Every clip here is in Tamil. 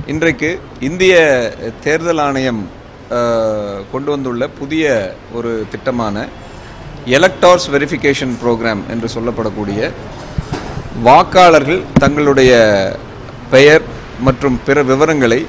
இன்றைக்கு இந்திய தேர்தல் ஆணையம் அஹ், கொண்டு வந்துள்ள புதிய ஒரு திட்டமான எலக்டார்ஸ் வெரிஃபிகேஷன் ப்ரோக்ராம் என்று சொல்லப்படக்கூடிய வாக்காளர்கள் தங்களுடைய பெயர் மற்றும் பிற விவரங்களை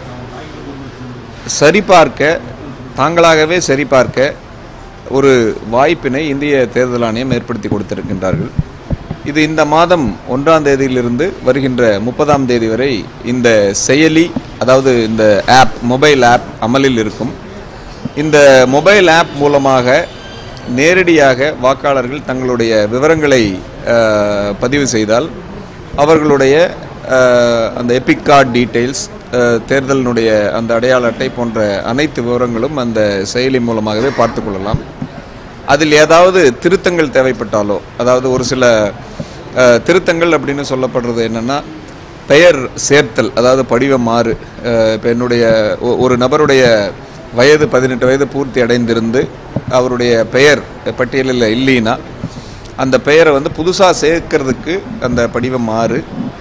சரிபார்க்க தாங்களாகவே சரிபார்க்க ஒரு வாய்ப்பினை இந்திய தேர்தல் ஆணையம் ஏற்படுத்தி கொடுத்திருக்கின்றார்கள் இது இந்த மாதம் ஒன்றாம் தேதியிலிருந்து வருகின்ற முப்பதாம் தேதி வரை இந்த செயலி அதாவது இந்த ஆப் மொபைல் ஆப் அமலில் இருக்கும் இந்த மொபைல் ஆப் மூலமாக நேரடியாக வாக்காளர்கள் தங்களுடைய விவரங்களை அஹ், பதிவு செய்தால் அவர்களுடைய அஹ், அந்த எபிக் கார்டு டீட்டெயில்ஸ் தேர்தலினுடைய அந்த அடையாள அட்டை போன்ற அனைத்து விவரங்களும் அந்த செயலி மூலமாகவே பார்த்து கொள்ளலாம் அதில் ஏதாவது திருத்தங்கள் தேவைப்பட்டாலோ அதாவது ஒரு சில அஹ், திருத்தங்கள் அப்படின்னு சொல்லப்படுறது என்னென்னா பெயர் சேர்த்தல் அதாவது படிவம் மாறு இப்போ என்னுடைய ஒ- ஒரு நபருடைய வயது பதினெட்டு வயது பூர்த்தி அடைந்திருந்து அவருடைய பெயர் பட்டியலில் இல்லைன்னா அந்த பெயரை வந்து புதுசாக சேர்க்கறதுக்கு அந்த படிவம் மாறு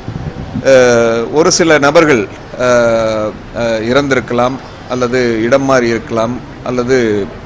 அஹ், ஒரு சில நபர்கள் அஹ், அஹ், இறந்திருக்கலாம் அல்லது இடம் மாறி இருக்கலாம் அல்லது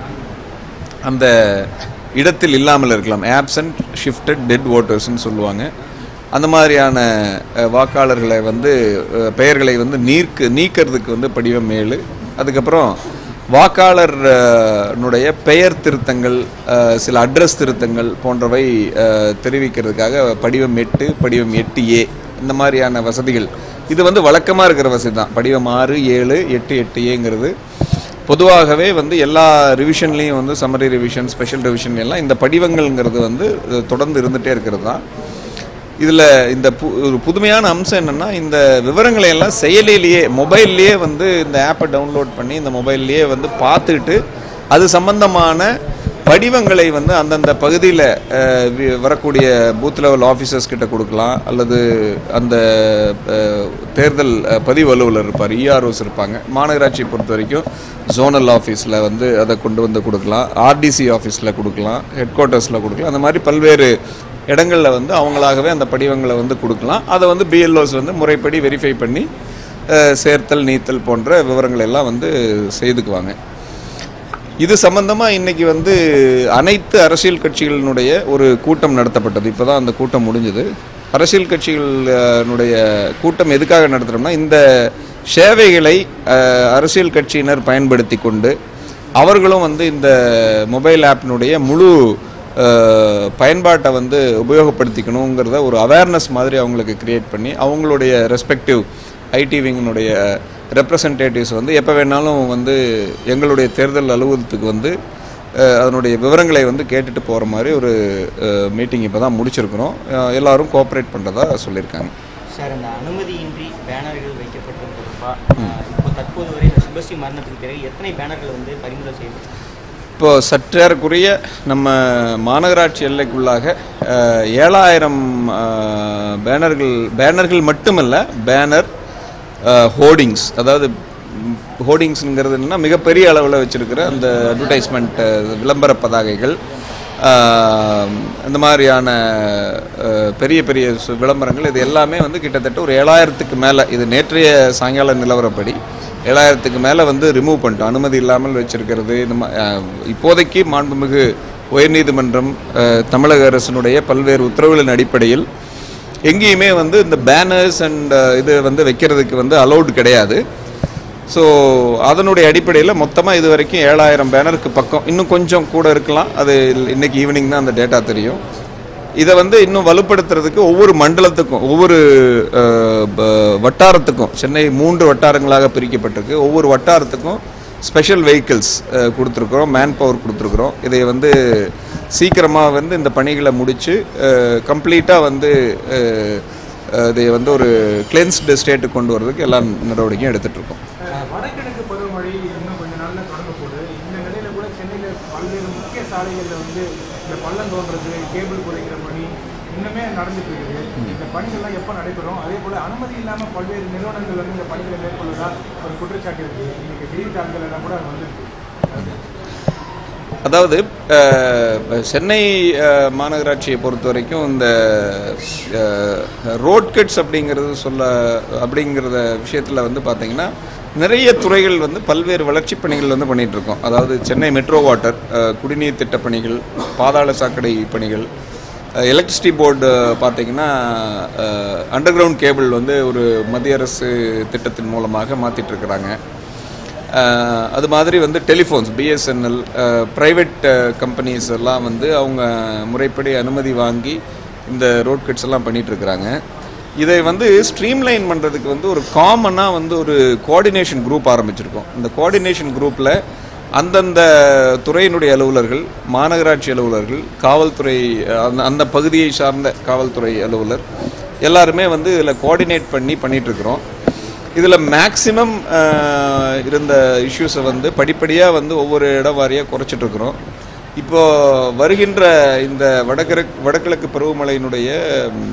அந்த இடத்தில் இல்லாமல் இருக்கலாம் ஆப்சன்ட் ஷிஃப்டட் டெட் ஓட்டர்ஸ்னு சொல்லுவாங்க அந்த மாதிரியான அஹ், வாக்காளர்களை வந்து அஹ், பெயர்களை வந்து நீர்க்கு நீக்கிறதுக்கு வந்து படிவம் ஏழு அதுக்கப்புறம் வாக்காளர் அஹ், னுடைய பெயர் திருத்தங்கள் அஹ், சில அட்ரஸ் திருத்தங்கள் போன்றவை அஹ், தெரிவிக்கிறதுக்காக படிவம் எட்டு படிவம் எட்டு ஏ இந்த மாதிரியான வசதிகள் இது வந்து வழக்கமாக இருக்கிற வசதி தான் படிவம் ஆறு ஏழு எட்டு எட்டு ஏங்கிறது பொதுவாகவே வந்து எல்லா ரிவிஷன்லேயும் வந்து சம்மரி ரிவிஷன் ஸ்பெஷல் ரிவிஷன் எல்லாம் இந்த படிவங்கள்ங்கிறது வந்து அஹ், தொடர்ந்து இருந்துகிட்டே இருக்கிறது தான் இதில் இந்த பு ஒரு புதுமையான அம்சம் என்னென்னா இந்த விவரங்களை எல்லாம் செயலிலேயே மொபைல்லையே வந்து இந்த ஆப்பை டவுன்லோட் பண்ணி இந்த மொபைல்லையே வந்து பார்த்துட்டு அது சம்பந்தமான படிவங்களை வந்து அந்தந்த பகுதியில் வரக்கூடிய பூத் லெவல் ஆஃபீஸர்ஸ் கிட்ட கொடுக்கலாம் அல்லது அந்த அஹ், தேர்தல் அஹ், பதிவு அலுவலர் இருப்பார் இஆர்ஓஸ் இருப்பாங்க மாநகராட்சியை பொறுத்த வரைக்கும் ஜோனல் ஆஃபீஸில் வந்து அதை கொண்டு வந்து கொடுக்கலாம் ஆர்டிசி ஆஃபீஸில் கொடுக்கலாம் ஹெட் குவார்ட்டர்ஸில் கொடுக்கலாம் அந்த மாதிரி பல்வேறு இடங்களில் வந்து அவங்களாகவே அந்த படிவங்களை வந்து கொடுக்கலாம் அதை வந்து பிஎல்ஓஸ் வந்து முறைப்படி வெரிஃபை பண்ணி அஹ், சேர்த்தல் நீத்தல் போன்ற விவரங்கள் எல்லாம் வந்து செய்துக்குவாங்க இது சம்பந்தமாக இன்னைக்கு வந்து அனைத்து அரசியல் கட்சிகளினுடைய ஒரு கூட்டம் நடத்தப்பட்டது இப்போ தான் அந்த கூட்டம் முடிஞ்சது அரசியல் கட்சிகளினுடைய கூட்டம் எதுக்காக நடத்துகிறோம்னா இந்த சேவைகளை அஹ், அரசியல் கட்சியினர் பயன்படுத்தி கொண்டு அவர்களும் வந்து இந்த மொபைல் ஆப்பினுடைய முழு அஹ், பயன்பாட்டை வந்து உபயோகப்படுத்திக்கணுங்கிறத ஒரு அவேர்னஸ் மாதிரி அவங்களுக்கு கிரியேட் பண்ணி அவங்களுடைய ரெஸ்பெக்டிவ் ஐடி விங்கினுடைய ரெப்ரசன்டேட்டிவ்ஸ் வந்து எப்போ வேணாலும் வந்து எங்களுடைய தேர்தல் அலுவலகத்துக்கு வந்து அஹ், அதனுடைய விவரங்களை வந்து கேட்டுட்டு போகிற மாதிரி ஒரு மீட்டிங் இப்போ தான் முடிச்சிருக்கிறோம் அஹ், எல்லாரும் கோஆப்ரேட் பண்ணுறதா சொல்லியிருக்காங்க சார் அந்த அனுமதியின்றி பேனர்கள் வைக்கப்பட்டது தொடர்பாக இப்போ தற்போது வரை இந்த சுபஸ்ரீ மரணத்துக்கு பிறகு எத்தனை பேனர்கள் வந்து பறிமுதல் செய்யப்பட்டது இப்போ சற்றேறக்குரிய நம்ம மாநகராட்சி எல்லைக்குள்ளாக அஹ், ஏழாயிரம் அஹ், பேனர்கள் பேனர்கள் மட்டுமல்ல பேனர் ஹோர்டிங்ஸ் அதாவது ஹோர்டிங்ஸுங்கிறது என்னன்னா மிகப்பெரிய அளவில் வச்சிருக்கிற அந்த அட்வர்டைஸ்மெண்ட் விளம்பர பதாகைகள் அஹ், இந்த மாதிரியான அஹ், பெரிய பெரிய சு- விளம்பரங்கள் இது எல்லாமே வந்து கிட்டத்தட்ட ஒரு ஏழாயிரத்துக்கு மேலே இது நேற்றைய சாயங்கால நிலவரப்படி ஏழாயிரத்துக்கு மேலே வந்து ரிமூவ் பண்ணிட்டோம் அனுமதி இல்லாமல் வச்சிருக்கிறது இந்த மா- அஹ், இப்போதைக்கு மாண்புமிகு உயர்நீதிமன்றம் அஹ், தமிழக அரசினுடைய பல்வேறு உத்தரவுகளின் அடிப்படையில் எங்கேயுமே வந்து இந்த பேனர்ஸ் அண்ட் இது வந்து வைக்கிறதுக்கு வந்து அலௌடு கிடையாது ஸோ அதனுடைய அடிப்படையில் மொத்தமாக இது வரைக்கும் ஏழாயிரம் பேனருக்கு பக்கம் இன்னும் கொஞ்சம் கூட இருக்கலாம் அது இன்னைக்கு ஈவினிங் தான் அந்த டேட்டா தெரியும் இதை வந்து இன்னும் வலுப்படுத்துறதுக்கு ஒவ்வொரு மண்டலத்துக்கும் ஒவ்வொரு அஹ், ப- வட்டாரத்துக்கும் சென்னை மூன்று வட்டாரங்களாக பிரிக்கப்பட்டிருக்கு ஒவ்வொரு வட்டாரத்துக்கும் ஸ்பெஷல் வெஹிக்கிள்ஸ் கொடுத்துருக்குறோம் மேன் பவர் கொடுத்துருக்குறோம் இதை வந்து சீக்கிரமாக வந்து இந்த பணிகளை முடித்து கம்ப்ளீட்டாக வந்து அஹ், அஹ், இதை வந்து ஒரு கிளென்ஸ்டு ஸ்டேட்டுக்கு கொண்டு வரதுக்கு எல்லா நடவடிக்கையும் எடுத்துகிட்டு இருக்கோம் வடகிழக்கு பருவமழை இன்னும் கொஞ்ச நாள்ல தொடங்க போகுது இந்த நிலையில கூட சென்னையில பல்வேறு முக்கிய சாலைகள்ல வந்து இந்த பள்ளம் தோன்றது கேபிள் குறைக்கிற பணி இன்னுமே நடந்துட்டு இருக்குது இந்த பணிகள்லாம் எப்போ நடைபெறும் அதே போல அனுமதி இல்லாம பல்வேறு நிறுவனங்கள் வந்து இந்த பணிகளை மேற்கொள்வதா ஒரு குற்றச்சாட்டு இருக்கு இன்னைக்கு செய்தித்தாள்கள் எல்லாம் கூட அது வந்து அதாவது அஹ், சென்னை அஹ், மாநகராட்சியை பொறுத்த வரைக்கும் இந்த ரோட் கட்ஸ் அப்படிங்கிறது சொல்ல அப்படிங்கிறத விஷயத்தில் வந்து பார்த்தீங்கன்னா நிறைய துறைகள் வந்து பல்வேறு வளர்ச்சிப் பணிகள் வந்து பண்ணிட்டு இருக்கோம் அதாவது சென்னை மெட்ரோ வாட்டர் அஹ், குடிநீர் திட்டப் பணிகள் பாதாள சாக்கடை பணிகள் எலக்ட்ரிசிட்டி போர்டு பார்த்தீங்கன்னா அண்டர் கிரவுண்ட் கேபிள் வந்து ஒரு மத்திய அரசு திட்டத்தின் மூலமாக மாற்றிட்டு இருக்கிறாங்க அஹ் அது மாதிரி வந்து டெலிஃபோன்ஸ் பிஎஸ்என்எல் ப்ரைவேட் கம்பெனிஸ் எல்லாம் வந்து அவங்க முறைப்படி அனுமதி வாங்கி இந்த ரோட் கட்ஸ் எல்லாம் பண்ணிட்டு இருக்கிறாங்க இதை வந்து ஸ்ட்ரீம்லைன் பண்ணுறதுக்கு வந்து ஒரு காமனாக வந்து ஒரு கோஆர்டினேஷன் குரூப் ஆரம்பிச்சிருக்கோம் இந்த கோஆர்டினேஷன் குரூப்பில் அந்தந்த துறையினுடைய அலுவலர்கள் மாநகராட்சி அலுவலர்கள் காவல்துறை அஹ், அந்த அந்த பகுதியை சார்ந்த காவல்துறை அலுவலர் எல்லாருமே வந்து இதில் கோஆர்டினேட் பண்ணி பண்ணிட்டு இருக்கிறோம் இதில் மேக்ஸிமம் இருந்த இஷ்யூஸை வந்து படிப்படியாக வந்து ஒவ்வொரு இடம் வாரியாக குறைச்சிட்டு இருக்கிறோம் இப்போ வருகின்ற இந்த வடகிழக்கு வடகிழக்கு பருவமழையினுடைய ம்,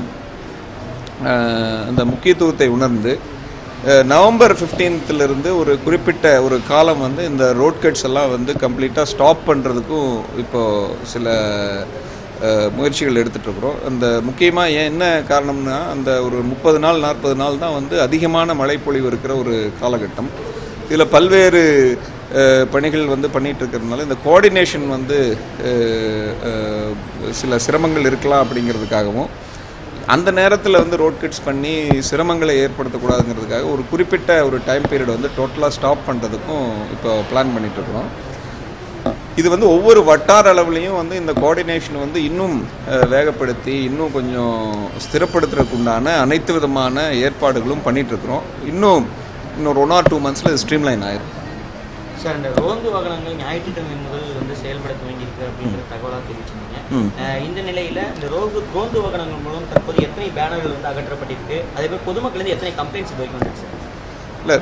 அஹ், அந்த முக்கியத்துவத்தை உணர்ந்து அஹ், நவம்பர் 15th ல இருந்து ஒரு குறிப்பிட்ட ஒரு காலம் வந்து இந்த ரோட் கட்ஸ் எல்லாம் வந்து கம்ப்ளீட்டாக ஸ்டாப் பண்ணுறதுக்கும் இப்போ சில அஹ், முயற்சிகள் எடுத்துட்டு இருக்கிறோம் அந்த முக்கியமாக ஏன் என்ன காரணம்னா அந்த ஒரு முப்பது நாள் நாற்பது நாள் தான் வந்து அதிகமான மழைப்பொழிவு இருக்கிற ஒரு காலகட்டம் இதில் பல்வேறு அஹ், பணிகள் வந்து பண்ணிட்டு இருக்கிறதுனால இந்த கோஆர்டினேஷன் வந்து அஹ், அஹ், சில சிரமங்கள் இருக்கலாம் அப்படிங்கிறதுக்காகவும் அந்த நேரத்தில் வந்து ரோட் கிட்ஸ் பண்ணி சிரமங்களை ஏற்படுத்தக்கூடாதுங்கிறதுக்காக ஒரு குறிப்பிட்ட ஒரு டைம் பீரியட் வந்து டோட்டலாக ஸ்டாப் பண்ணுறதுக்கும் இப்போ பிளான் பண்ணிட்டு இருக்கிறோம் இது வந்து ஒவ்வொரு வட்டார அளவுலையும் வந்து இந்த கோஆர்டினேஷன் வந்து இன்னும் அஹ், வேகப்படுத்தி இன்னும் கொஞ்சம் ஸ்திரப்படுத்துறதுக்கு உண்டான அனைத்து விதமான ஏற்பாடுகளும் பண்ணிட்டு இருக்கிறோம் இன்னும் இன்னொரு ஒன் ஆர் டூ மந்த்ஸில் இது ஸ்ட்ரீம்லைன் ஆயிரும் சார் இந்த ரோந்து வாகனங்கள் ஞாயிற்றுக்கிழமை முதல் வந்து செயல்பட துவங்கியிருக்கு அப்படின்ற தகவலாக தெரிவிச்சிருந்தீங்க ம். அஹ் இந்த நிலையில இந்த ரோந்து ரோந்து வாகனங்கள் மூலம் தற்போது எத்தனை பேனர்கள் வந்து அகற்றப்பட்டிருக்கு அதே போல் பொதுமக்கள் இருந்து எத்தனை கம்ப்ளைண்ட்ஸ் இது வரைக்கும் வந்துருக்கு சார் இல்லை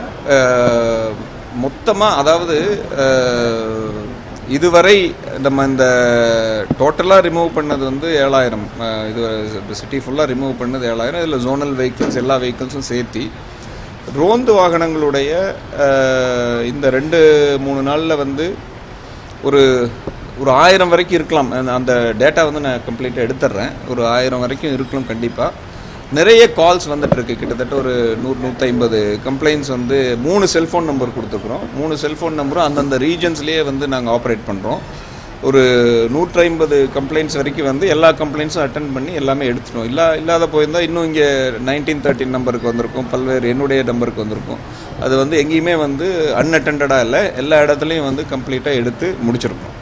மொத்தமாக அதாவது அஹ், இதுவரை நம்ம இந்த டோட்டலாக ரிமூவ் பண்ணது வந்து ஏழாயிரம் அஹ், இது சிட்டி ஃபுல்லாக ரிமூவ் பண்ணது ஏழாயிரம் இதில் ஜோனல் வெஹிக்கிள்ஸ் எல்லா வெஹிக்கிள்ஸும் சேர்த்தி ரோந்து வாகனங்களுடைய அஹ், இந்த ரெண்டு மூணு நாளில் வந்து ஒரு ஒரு ஆயிரம் வரைக்கும் இருக்கலாம் அந்த- அந்த டேட்டா வந்து நான் கம்ப்ளீட்டாக எடுத்துடுறேன் ஒரு ஆயிரம் வரைக்கும் இருக்கலாம் கண்டிப்பாக நிறைய கால்ஸ் வந்துட்டு இருக்கு கிட்டத்தட்ட ஒரு நூறு நூற்றி ஐம்பது கம்ப்ளைண்ட்ஸ் வந்து மூணு செல்ஃபோன் நம்பர் கொடுத்துருக்குறோம் மூணு செல்ஃபோன் நம்பரும் அந்தந்த ரீஜன்ஸ்லேயே வந்து நாங்கள் ஆப்ரேட் பண்ணுறோம் ஒரு நூற்றி ஐம்பது கம்ப்ளைண்ட்ஸ் வரைக்கும் வந்து எல்லா கம்ப்ளைண்ட்ஸும் அட்டன் பண்ணி எல்லாமே எடுத்துட்டோம் இல்லா இல்லாத போயிருந்தால் இன்னும் இங்கே நைன்டீன் தேர்ட்டின் நம்பருக்கு வந்திருக்கும் பல்வேறு என்னுடைய நம்பருக்கு வந்திருக்கும் அது வந்து எங்கேயுமே வந்து அன்அட்டண்டடாக இல்லை எல்லா இடத்துலையும் வந்து கம்ப்ளீட்டாக எடுத்து முடிச்சிருக்கோம்